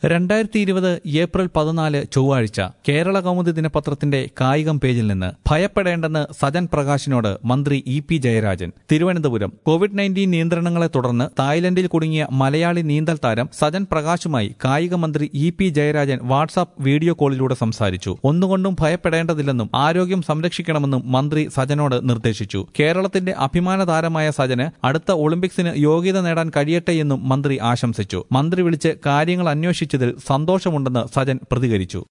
രണ്ടായിരത്തി ഇരുപത് ഏപ്രിൽ പതിനാല് ചൊവ്വാഴ്ച കേരള കൗമുദി ദിനപത്രത്തിന്റെ കായികം പേജിൽ നിന്ന് ഭയപ്പെടേണ്ടെന്ന് സജൻ പ്രകാശിനോട് മന്ത്രി E P Jayarajan Thiruvananthapuram COVID nineteen നിയന്ത്രണങ്ങളെ തുടർന്ന് തായ്ലൻഡിൽ കുടുങ്ങിയ മലയാളി നീന്തൽ താരം സജൻ പ്രകാശുമായി കായിക മന്ത്രി E P Jayarajan WhatsApp video കോളിലൂടെ സംസാരിച്ചു ഒന്നുകൊണ്ടും ഭയപ്പെടേണ്ടതില്ലെന്നും ആരോഗ്യം സംരക്ഷിക്കണമെന്നും മന്ത്രി സജനോട് നിർദ്ദേശിച്ചു കേരളത്തിന്റെ അഭിമാന താരമായ സജന് അടുത്ത ഒളിമ്പിക്സിന് യോഗ്യത നേടാൻ കഴിയട്ടെ എന്നും മന്ത്രി ആശംസിച്ചു മന്ത്രി വിളിച്ച് കാര്യങ്ങൾ അന്വേഷിച്ചതിൽ സന്തോഷമുണ്ടെന്ന് സജൻ പ്രതികരിച്ചു